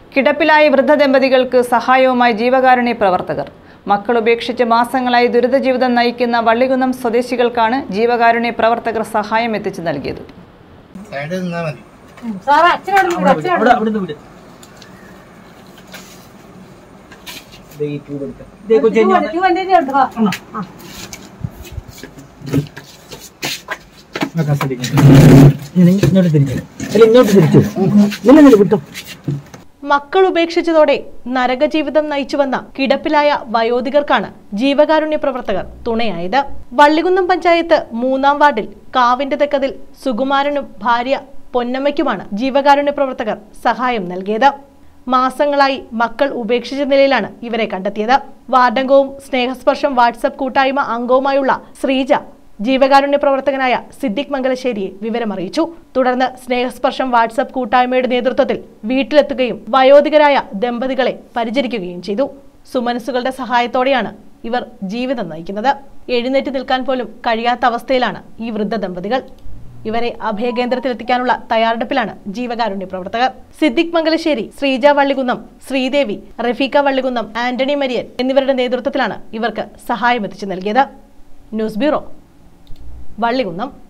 കിടപ്പിലായ വൃദ്ധ ദമ്പതികൾക്ക് സഹായവുമായി ജീവകാരുണ്യ പ്രവർത്തകർ മക്കൾ ഉപേക്ഷിച്ച് മാസങ്ങളായി ദുരിതജീവിതം നയിക്കുന്ന വള്ളികുന്നം സ്വദേശികൾക്കാണ് ജീവകാരുണ്യ പ്രവർത്തകർ സഹായം എത്തിച്ചു നൽകിയത് സൈഡിൽ നിന്നാ മതി സാറേ അച്ഛനോട് വിട്, അച്ഛനോട് അവിടെ അവിടുന്ന് വിട് ദേ ഈ ട്യൂബ് എടുക്ക ദേ കൊച്ചേ വിട്. ഞാൻ ഇത് വണ്ടിയിൽ ഉണ്ട്, വാ. ആ. ആ കസേര ഇങ്ങോട്ട് ഇങ്ങോട്ട് തിരിച്ചു അല്ല ഇങ്ങോട്ട് തിരിച്ചു ഇല്ല ഇല്ല വിട്ടോ മക്കൾ ഉപേക്ഷിച്ചതോടെ നരകജീവിതം നയിച്ചുവന്ന കിടപ്പിലായ വയോധികർക്കാണ് ജീവകാരുണ്യ പ്രവർത്തകർ തുണയായത് വള്ളികുന്നം പഞ്ചായത്ത് മൂന്നാം വാർഡിൽ കാവിന്റെ തെക്കതിൽ സുകുമാരനും ഭാര്യ പൊന്നമ്മയ്ക്കുമാണ് ജീവകാരുണ്യ പ്രവർത്തകർ സഹായം നൽകിയത് മാസങ്ങളായി മക്കൾ ഉപേക്ഷിച്ച നിലയിലാണ് ഇവരെ കണ്ടെത്തിയത് വാർഡംഗവും സ്നേഹസ്പർശം വാട്സപ്പ് കൂട്ടായ്മ അംഗവുമായുള്ള ശ്രീജ ജീവകാരുണ്യ പ്രവർത്തകനായ സിദ്ദിഖ് മംഗലശ്ശേരിയെ വിവരമറിയിച്ചു തുടർന്ന് സ്നേഹസ്പർശം വാട്സപ്പ് കൂട്ടായ്മയുടെ നേതൃത്വത്തിൽ വീട്ടിലെത്തുകയും വയോധികരായ ദമ്പതികളെ പരിചരിക്കുകയും ചെയ്തു സുമനസ്സുകളുടെ സഹായത്തോടെയാണ് ഇവർ ജീവിതം നയിക്കുന്നത് എഴുന്നേറ്റ് നിൽക്കാൻ പോലും കഴിയാത്ത അവസ്ഥയിലാണ് ഈ വൃദ്ധ ദമ്പതികൾ ഇവരെ അഭയകേന്ദ്രത്തിലെത്തിക്കാനുള്ള തയ്യാറെടുപ്പിലാണ് ജീവകാരുണ്യ പ്രവർത്തകർ സിദ്ദിഖ് മംഗലശ്ശേരി ശ്രീജ വള്ളികുന്നം ശ്രീദേവി റഫീഖ വള്ളികുന്നം ആന്റണി മരിയൻ എന്നിവരുടെ നേതൃത്വത്തിലാണ് ഇവർക്ക് സഹായം എത്തിച്ചു നൽകിയത് ന്യൂസ് ബ്യൂറോ വള്ളികുന്നം